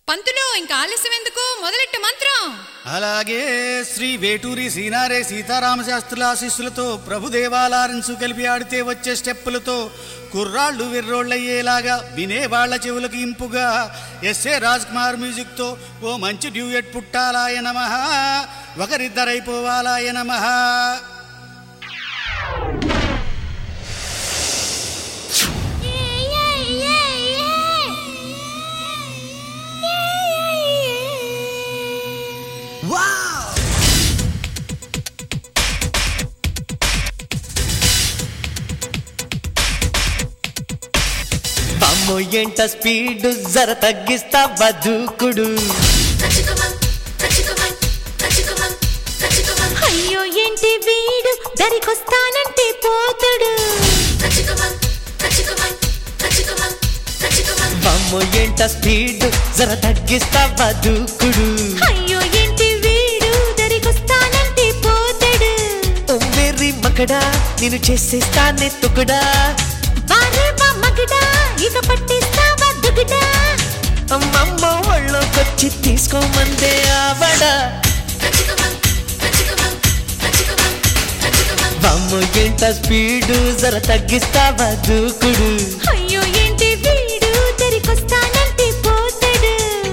పంతులు ఇంకా ఆలస్యం ఎందుకు మొదలెట్టు మంత్రం అలాగే శ్రీ వేటూరి సీనారే సీతారామ శాస్త్రుల ఆశీస్సులతో ప్రభుదేవాలారెన్సు కలిపి ఆడితే వచ్చే స్టెప్పులతో కుర్రాళ్ళు విర్రోళ్ళయ్యేలాగా వినేవాళ్ల చెవులకు ఇంపుగా ఎస్ఏ రాజ్ కుమార్ మ్యూజిక్తో ఓ మంచి డ్యూయట్ పుట్టాలాయ నమ ఒకరిద్దరైపోవాలాయ నమ అమ్మో ఎంట స్పీడ్ జర తగ్గిస్తా బతుకుడు అయ్యో ఏంటి వీడు దరికొస్తానంటే పోతుడు అమ్మో ఎంట స్పీడ్ జర తగ్గిస్తా బతుకుడు అయ్యో ఏంటి వీడు దరికొస్తానంటే పోతుడు ఉమ్మెర్రి మకడా నేను చేసేస్తా నెత్తుకుడా బారే మగడా ఇక పట్టిస్తావా దుగుడా అమ్మమ్మ ఒళ్ళోకొచ్చి తీసుకోమందే ఆవడా అమ్మో ఎంట స్పీడ్ జర తగ్గిస్తా బతుకుడు అయ్యో ఏంటి వీడు దరికొస్తానంటే పోతాడు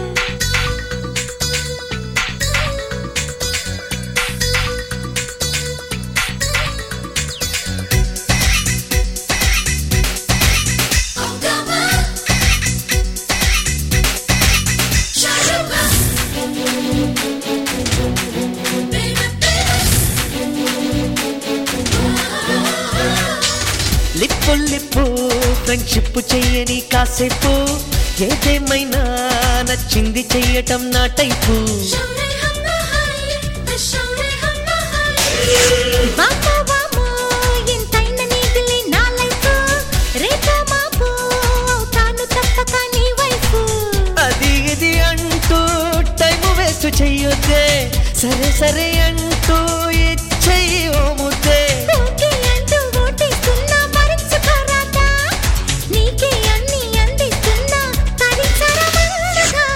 లిప్పు లిప్పు ఫ్రెండ్షిప్ చెయ్యని కాసేపు ఏదేమైనా నచ్చింది చెయ్యటం నా టైపు వామో వామో ఎంతైన నీదిలే నా లైఫ్ రేపో మాపో అవుతాను తప్పక నీ వైఫ్ అది ఇది అంటూ టైం వేస్ట్ చెయ్యొద్దే సరే సరే అంటూ ఇచ్చేయి ఓ ముద్దే ఓకే అంటూ ఓటేస్తున్నా మరించుకోరాదా నీకే అన్ని అందిస్తున్నా తరించరమన్నగా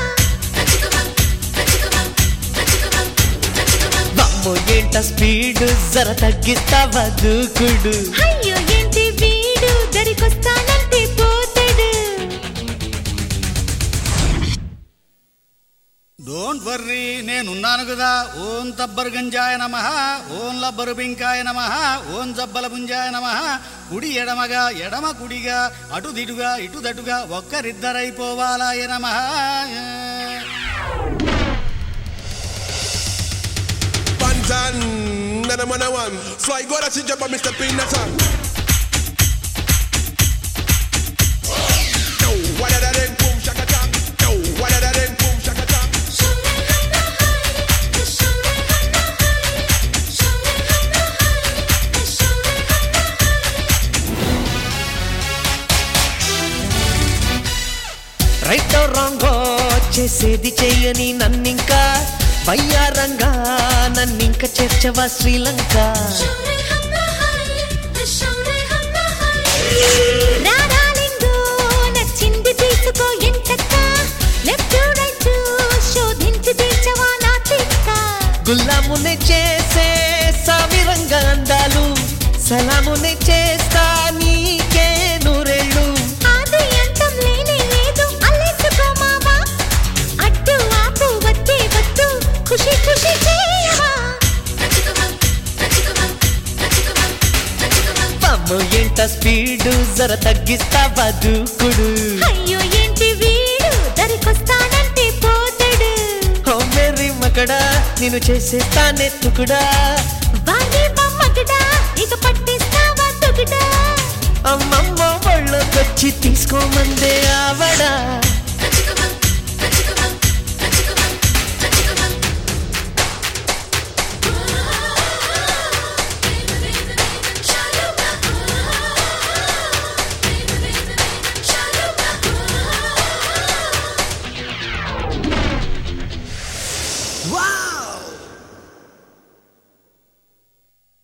అమ్మో ఏంట స్పీడ్ జర తగ్గిస్తావా దూకుడు అయ్యో ఏంటి వీడు దరికొస్తానంటే పోతాడు డోంట్ వర్రీ నేనున్నాను కదా ఓం తబ్బరు గంజాయ నమ ఓం లబ్బరు బింకాయ నమ ఓం జబ్బల పుంజాయ నమ కుడి ఎడమగా ఎడమ కుడిగా అటు దిటుగా ఇటు దటుగా ఒక్కరిద్దరైపోవాలాయ నమ Bantan, nana mana one. Fly go that's jump on Mr. Pinata. Yo, what are that boom shaka chang? Yo, what are that boom shaka chang? Right రాంగో చేసేది చెయ్యని నన్నింకా వయ్యారంగా నన్నింక చేర్చవా శ్రీలంక రారాలింగు నచ్చింది తీసుకో ఎంతక్క లెఫ్ట్ రైట్ శోధించి తీర్చవా నా తిక్క గుల్లామునే చేసే సామిరంగా అందాలు సలామునే చేస్తా నీకే నూరేళ్ళు ఆది అంతం లేనే లేదు అల్లేసుకో మావా అడ్డు ఆపు వద్దే వద్దు ఖుషి ఖుషి చేయవా అమ్మో ఎంట స్పీడు జర తగ్గిస్తావా దూకుడు అయ్యో ఏంటి వీడు దరికొస్తానంటే పోతాడు ఓ మేరీ మకడా నేను చేసేస్తా నెత్తుకుడా వాడి మమ్మగడా ఇక పట్టిస్తావా తుగుడా అమ్మమ్మ ఒళ్ళోకొచ్చి తీసుకోమందే ఆవడా